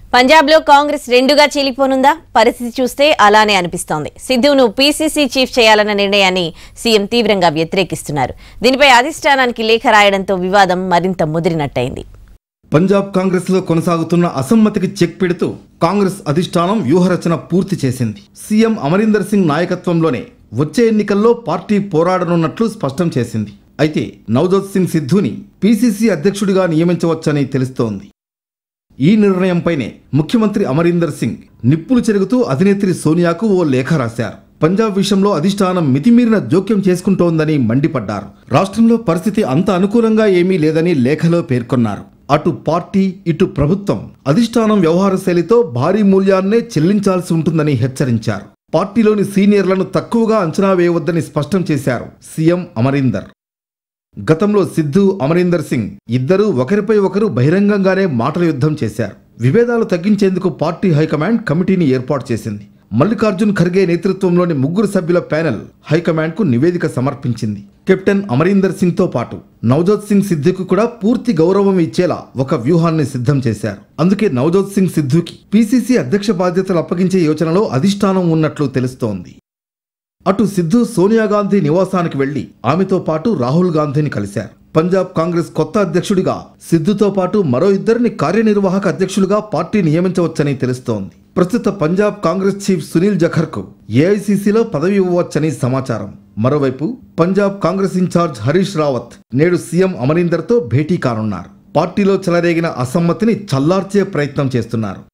పంజాబ్లో కాంగ్రెస్ రెండుగా చీలిపోనుందా పరిస్థితి చూస్తే అలానే అనిపిస్తోంది సిద్ధును పీసీసీ చీఫ్ చేయాలన్న నిర్ణయాన్ని సీఎం తీవ్రంగా వ్యతిరేకిస్తున్నారు దీనిపై అధిష్టానానికి లేఖ రాయడంతో వివాదం మరింత ముదిరినట్టయింది పంజాబ్ కాంగ్రెస్ లో కొనసాగుతున్న అసమ్మతికి చెక్ పెడుతూ కాంగ్రెస్ అధిష్టానం వ్యూహరచన పూర్తి చేసింది సీఎం అమరీందర్ సింగ్ నాయకత్వంలోనే వచ్చే ఎన్నికల్లో పార్టీ పోరాడనున్నట్లు స్పష్టం చేసింది అయితే నవజోత్ సింగ్ సిద్ధుని పీసీసీ అధ్యక్షుడిగా నియమించవచ్చని తెలుస్తోంది ఈ నిర్ణయంపైనే ముఖ్యమంత్రి అమరీందర్ సింగ్ నిప్పులు చెరుగుతూ అధినేత్రి సోనియాకు ఓ లేఖ రాశారు పంజాబ్ విషయంలో అధిష్టానం మితిమీరిన జోక్యం చేసుకుంటోందని మండిపడ్డారు రాష్ట్రంలో పరిస్థితి అంత అనుకూలంగా ఏమీ లేదని లేఖలో పేర్కొన్నారు అటు పార్టీ ఇటు ప్రభుత్వం అధిష్టానం వ్యవహార శైలితో భారీ మూల్యాన్నే చెల్లించాల్సి ఉంటుందని హెచ్చరించారు పార్టీలోని సీనియర్లను తక్కువగా అంచనా వేయవద్దని స్పష్టం చేశారు సీఎం అమరీందర్ గతంలో సిద్ధు అమరీందర్ సింగ్ ఇద్దరూ ఒకరిపై ఒకరు బహిరంగంగానే మాటల యుద్ధం చేశారు విభేదాలు తగ్గించేందుకు పార్టీ హైకమాండ్ కమిటీని ఏర్పాటు చేసింది మల్లికార్జున్ ఖర్గే నేతృత్వంలోని ముగ్గురు సభ్యుల ప్యానెల్ హైకమాండ్కు నివేదిక సమర్పించింది కెప్టెన్ అమరీందర్ సింగ్ తో పాటు నవజోత్ సింగ్ సిద్ధుకు కూడా పూర్తి గౌరవం ఇచ్చేలా ఒక వ్యూహాన్ని సిద్ధం చేశారు అందుకే నవజోత్ సింగ్ సిద్ధుకి పీసీసీ అధ్యక్ష బాధ్యతలు అప్పగించే యోచనలో అధిష్టానం ఉన్నట్లు తెలుస్తోంది అటు సిద్ధు సోనియా గాంధీ నివాసానికి వెళ్లి ఆమెతో పాటు రాహుల్ గాంధీని కలిశారు పంజాబ్ కాంగ్రెస్ కొత్త అధ్యక్షుడిగా సిద్ధుతో పాటు మరో ఇద్దరిని కార్యనిర్వాహక అధ్యక్షులుగా పార్టీ నియమించవచ్చని తెలుస్తోంది ప్రస్తుత పంజాబ్ కాంగ్రెస్ చీఫ్ సునీల్ జఖర్కు ఏఐసీసీలో పదవి ఇవ్వవచ్చని సమాచారం మరోవైపు పంజాబ్ కాంగ్రెస్ ఇన్ఛార్జ్ హరీష్ రావత్ నేడు సీఎం అమరీందర్తో భేటీ కానున్నారు పార్టీలో చెలరేగిన అసమ్మతిని చల్లార్చే ప్రయత్నం చేస్తున్నారు